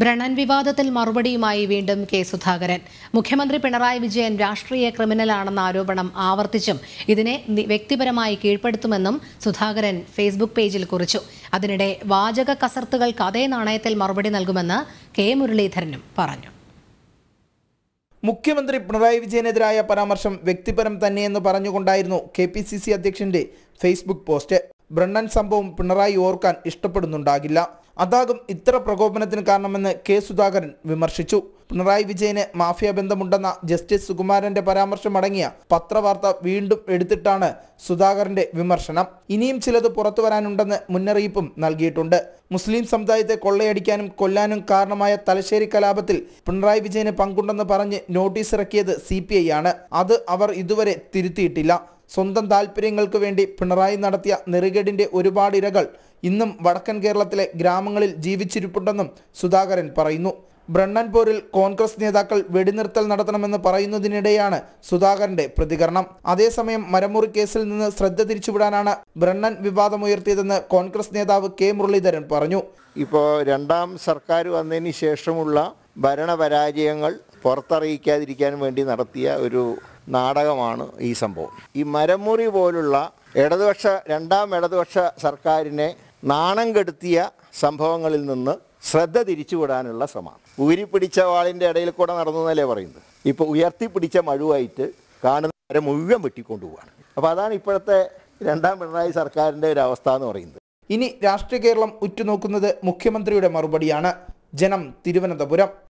ബ്രണൻ വിവാദത്തിൽ മറുപടിയുമായി വീണ്ടും കെ സുധാകരൻ മുഖ്യമന്ത്രി പിണറായി വിജയൻ രാഷ്ട്രീയ ക്രിമിനലാണെന്ന ആരോപണം ആവർത്തിച്ചും ഇതിനെ നി- വ്യക്തിപരമായി കീഴ്പ്പെടുത്തുമെന്നും സുധാകരൻ ഫേസ്ബുക്ക് പേജിൽ കുറിച്ചു അതിനിടെ വാചക കസർത്തുകൾക്ക് അതേ നാണയത്തിൽ മറുപടി നൽകുമെന്ന് കെ മുരളീധരനും പറഞ്ഞു മുഖ്യമന്ത്രി പിണറായി വിജയനെതിരായ പരാമർശം വ്യക്തിപരം തന്നെയെന്ന് പറഞ്ഞുകൊണ്ടായിരുന്നു കെ പി സി സി അധ്യക്ഷന്റെ ഫേസ്ബുക്ക് പോസ്റ്റ് ബ്രണ്ണൻ സംഭവം പിണറായി ഓർക്കാൻ ഇഷ്ടപ്പെടുന്നുണ്ടാകില്ല അതാകും ഇത്ര പ്രകോപനത്തിന് കാരണമെന്ന് കെ സുധാകരൻ വിമർശിച്ചു പിണറായി വിജയന് മാഫിയ ബന്ധമുണ്ടെന്ന ജസ്റ്റിസ് സുകുമാരന്റെ പരാമർശം അടങ്ങിയ പത്രവാർത്ത വീണ്ടും എടുത്തിട്ടാണ് സുധാകരന്റെ വിമർശനം ഇനിയും ചിലത് പുറത്തു വരാനുണ്ടെന്ന് മുന്നറിയിപ്പും നൽകിയിട്ടുണ്ട് മുസ്ലിം സമുദായത്തെ കൊള്ളയടിക്കാനും കൊല്ലാനും കാരണമായ തലശ്ശേരി കലാപത്തിൽ പിണറായി വിജയന് പങ്കുണ്ടെന്ന് പറഞ്ഞ് നോട്ടീസ് ഇറക്കിയത് സി പി ഐ ആണ് അത് അവർ ഇതുവരെ തിരുത്തിയിട്ടില്ല സ്വന്തം താല്പര്യങ്ങൾക്ക് വേണ്ടി പിണറായി നടത്തിയ നെറുകേടിന്റെ ഒരുപാട് ഇരകൾ ഇന്നും വടക്കൻ കേരളത്തിലെ ഗ്രാമങ്ങളിൽ ജീവിച്ചിരിപ്പുണ്ടെന്നും സുധാകരൻ പറയുന്നു ബ്രണ്ണൻ പോരിൽ കോൺഗ്രസ് നേതാക്കൾ വെടിനിർത്തൽ നടത്തണമെന്ന് പറയുന്നതിനിടെയാണ് സുധാകരന്റെ പ്രതികരണം അതേസമയം മരമുറി കേസിൽ നിന്ന് ശ്രദ്ധ തിരിച്ചുവിടാനാണ് ബ്രണ്ണൻ വിവാദമുയർത്തിയതെന്ന് കോൺഗ്രസ് നേതാവ് കെ മുരളീധരൻ പറഞ്ഞു ഇപ്പോൾ രണ്ടാം സർക്കാർ വന്നതിന് ശേഷമുള്ള ഭരണപരാജയങ്ങൾ പുറത്തറിയിക്കാതിരിക്കാൻ വേണ്ടി നടത്തിയ ഒരു നാടകമാണ് ഈ സംഭവം ഈ മരമുറി പോലുള്ള ഇടതുപക്ഷ രണ്ടാം ഇടതുപക്ഷ സർക്കാരിനെ നാണം കെടുത്തിയ സംഭവങ്ങളിൽ നിന്ന് ശ്രദ്ധ തിരിച്ചുവിടാനുള്ള ശ്രമം ഊരിപ്പിടിച്ച വാളിൻ്റെ ഇടയിൽ കൂടെ നടന്നു എന്നല്ലേ പറയുന്നത് ഇപ്പോൾ ഉയർത്തിപ്പിടിച്ച മഴുവായിട്ട് കാണുന്നവരെ മുഴുവൻ വെട്ടിക്കൊണ്ടുപോവാണ് അപ്പോൾ അതാണ് ഇപ്പോഴത്തെ രണ്ടാം പിണറായി സർക്കാരിൻ്റെ ഒരു അവസ്ഥ എന്ന് പറയുന്നത് ഇനി രാഷ്ട്രീയ കേരളം ഉറ്റുനോക്കുന്നത് മുഖ്യമന്ത്രിയുടെ മറുപടിയാണ് ജനം തിരുവനന്തപുരം